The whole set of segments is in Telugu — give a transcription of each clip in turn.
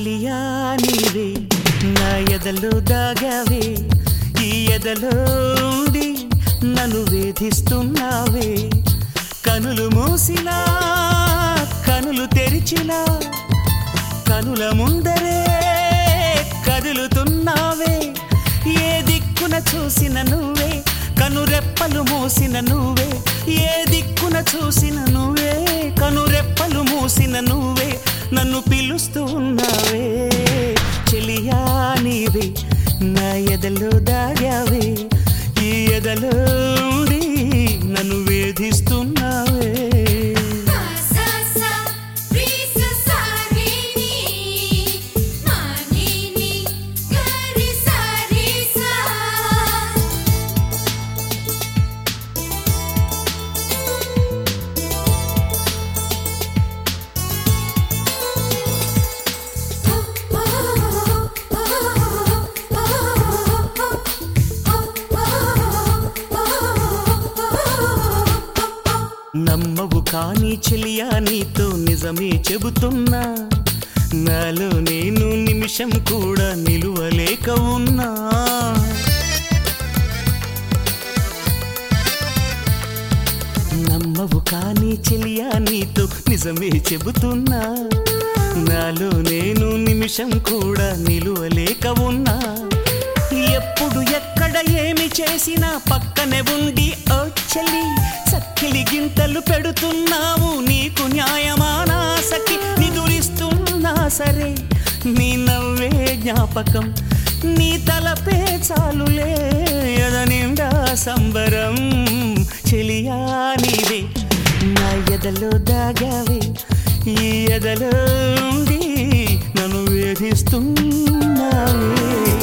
చెలియా నీవే నా ఎదలో దాగావే ఈ ఎదలో ఉండి నన్ను వేధిస్తున్నావే కనులు మూసినా కనులు తెరిచినా కనుల ముందరే కదులుతున్నావే ఏ దిక్కున చూసిన నువ్వే కనురెప్పలు మూసిన నువ్వే ఏ దిక్కున చూసిన నువ్వే కనురెప్పలు మూసిన నువ్వే నన్ను పిలుస్తూ ఉన్నావే చెలియా నీవే నా ఎదలో దాగావే ఈ ఎదలో ఉండి నన్ను వేధిస్తున్నావే సా సా రి సా సా రి ని మా ని ని గ రి సా రి సా నమ్మవు కాని చెలియా నీతో నిజమే చెబుతున్నా నాలో నేను నిమిషం కూడా నిలువలేక ఉన్నా నమ్మవు కాని చెలియా నీతో నిజమే చెబుతున్నా నాలో నేను నిమిషం కూడా నిలువలేక ఉన్నా ఎప్పుడు ఎక్కడ ఏమి చేసినా పక్కనే ఉండి ఓ చెల్లి చక్కిలి గింతలు పెడుతున్నావు నీకు న్యాయమానా సఖి నిదురిస్తున్నా సరే నీ నవ్వే జ్ఞాపకం నీ తలపే చాలులే ఎద నిండా సంబరం చెలియా నీవే నా ఎదలో దాగావే ఈ ఎదలో ఉండి నన్ను వేధిస్తున్నావే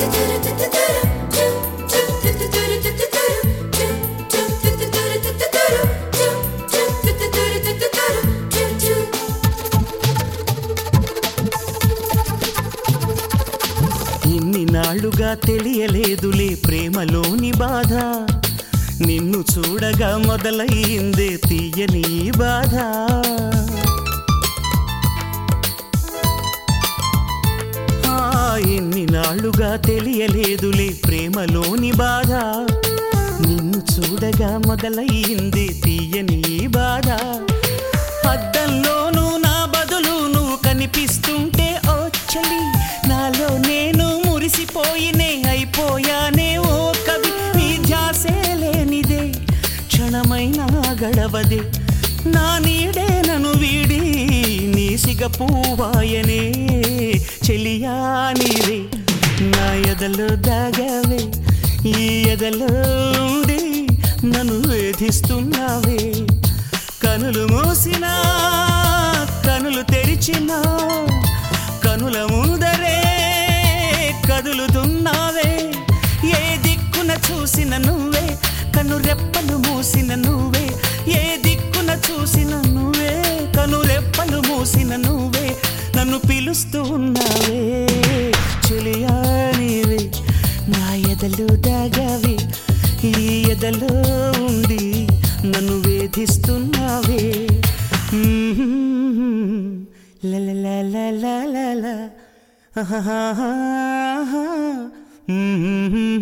ఇన్ని నాళ్ళుగా తెలియలేదులే ప్రేమలోని బాధ నిన్ను చూడగా మొదలయ్యిందే తీయని ఈ బాధ ఆ, ఎన్ని నాళ్ళుగా తెలియలేదులే ప్రేమలోని బాధ నిన్ను చూడగా మొదలయ్యింది తీయని ఈ బాధ అద్దంలోనూ నా బదులు నువ్వు కనిపిస్తుంటే ఓ చలి నాలో నేను మురిసిపోయినే అయిపోయానే ఓ కవి నీ ధ్యాసే లేనిదే క్షణమైనా గడవదే నా నీడే నన్ను వీడి నీ సిగ పూవాయనే చెలియా నీవే నా ఎదలో దాగావే ఈ ఎదలో ఉండి నన్ను వేధిస్తున్నావే కనులు మూసినా కనులు తెరిచినా కనుల ముందరే కదులుతున్నావే ఏ దిక్కున చూసిన నువ్వే కను రెప్పలు మూసిన నువ్వే ఏ దిక్కున చూసిన నువ్వే కను రెప్పలు మూసిన నువ్వే నన్ను పిలుస్తూ ఉన్నావే చెలియా నీవే నా ఎదలో దాగావే ఈ ఎదలో ఉండి నన్ను వేధిస్తున్నావే లా